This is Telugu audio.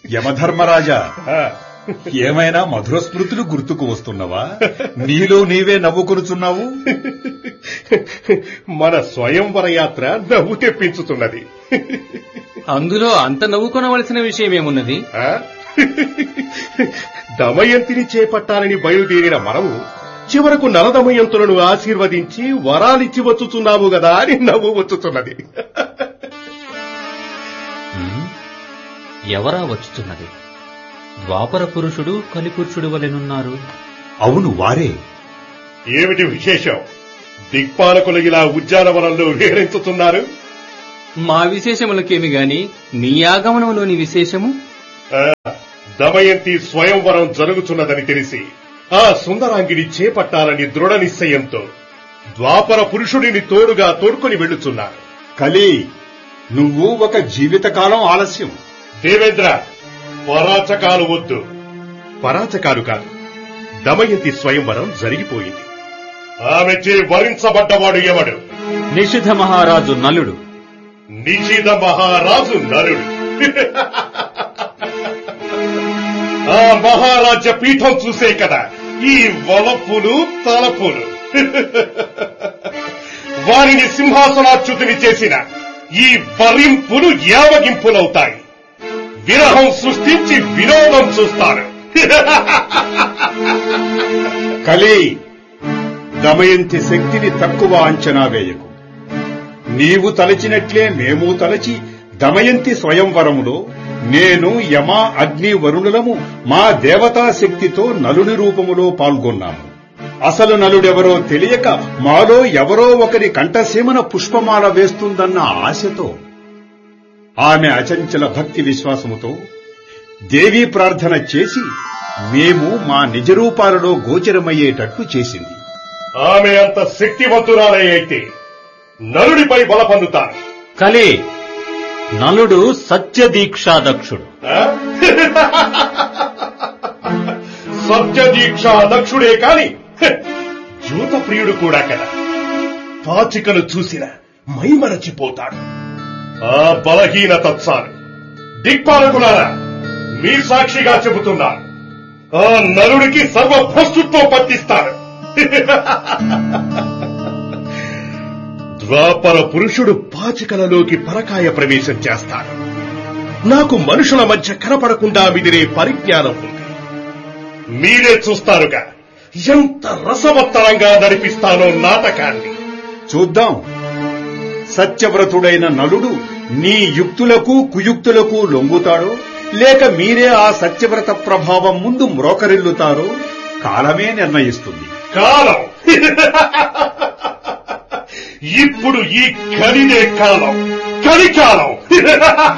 యమధర్మరాజా ఆ, ఏమైనా మధుర స్మృతులు గుర్తుకు వస్తున్నవా నీలో నీవే నవ్వుకొనుచున్నావు మన స్వయంవర యాత్ర నవ్వు తెప్పించుతున్నది అందులో అంత నవ్వుకొనవలసిన విషయమేమున్నది ఆ? దమయంతిని చేపట్టాలని బయలుదేరిన మనము చివరకు నలదమయంతులను ఆశీర్వదించి వరాలిచ్చి వచ్చుచున్నాము గదా అని నవ్వు వచ్చుతున్నది ఉమ్, ఎవరా వచ్చుతున్నది ద్వాపర పురుషుడు కలిపురుషుడు వలెనున్నారు అవును వారే ఏమిటి విశేషం దిక్పాలకులు ఇలా ఉద్యానవనంలో విహరించుతున్నారు మా విశేషములకేమి గాని మీ ఆగమనంలోని విశేషము ఆ, దమయంతి స్వయంవరం జరుగుతున్నదని తెలిసి ఆ సుందరాంగిని చేపట్టాలని దృఢ నిశ్చయంతో ద్వాపర పురుషుడిని తోడుగా తోడుకొని వెళ్ళుచున్నారు కలి నువ్వు ఒక జీవితకాలం ఆలస్యం దేవేంద్ర పరాచకాలు వద్దు పరాచకాలు కాదు దమయంతి స్వయంవరం జరిగిపోయింది ఆమెచే వరించబడ్డవాడు ఎవడు నిషిధ మహారాజు నలుడు నిషిధ మహారాజు నరుడు ఆ మహారాజ్య పీఠం చూసే కదా ఈ వలపులు తలపులు వారిని సింహాసనాచ్యుతిని చేసిన ఈ వరింపులు యావగింపులవుతాయి విరహం సృష్టించి వినోదం చూస్తారు కలి దమయంతి శక్తిని తక్కువ అంచనా వేయకు నీవు తలచినట్లే మేము తలచి దమయంతి స్వయంవరములో నేను యమ అగ్ని వరుణులము మా దేవతా శక్తితో నలుని రూపములో పాల్గొన్నాము అసలు నలుడెవరో తెలియక మాలో ఎవరో ఒకరి కంఠసీమన పుష్పమాల వేస్తుందన్న ఆశతో ఆమె అచంచల భక్తి విశ్వాసముతో దేవీ ప్రార్థన చేసి మేము మా నిజ రూపాలలో గోచరమయ్యేటట్లు చేసింది ఆమె అంత శక్తివంతురాలే అయితే నలుడిపై బల పొందుతాను కలి నలుడు సత్యదీక్షాదక్షుడు ఆ? సత్యదీక్ష దక్షుడే కాని హ, జూత ప్రియుడు కూడా కదా పాచికను చూసిన మైమరచిపోతాడు ఆ బలహీనత చాలు దిక్పాలకులారా మీ సాక్షిగా చెబుతున్నారు ఆ నలుడికి సర్వభ్రష్టుత్వం పట్టిస్తారు ద్వాపర పురుషుడు పాచికలలోకి పరకాయ ప్రవేశం చేస్తాడు నాకు మనుషుల మధ్య కనపడకుండా మిదిరే పరిజ్ఞానం ఉంది మీరే చూస్తారుగా ఎంత రసవత్తరంగా నడిపిస్తానో నాటకాన్ని చూద్దాం సత్యవ్రతుడైన నలుడు నీ యుక్తులకు కుయుక్తులకు లొంగుతాడో లేక మీరే ఆ సత్యవ్రత ప్రభావం ముందు మ్రోకరిల్లుతారో కాలమే నిర్ణయిస్తుంది కాలం ఇప్పుడు ఈ కలినే కాలం కలికాలం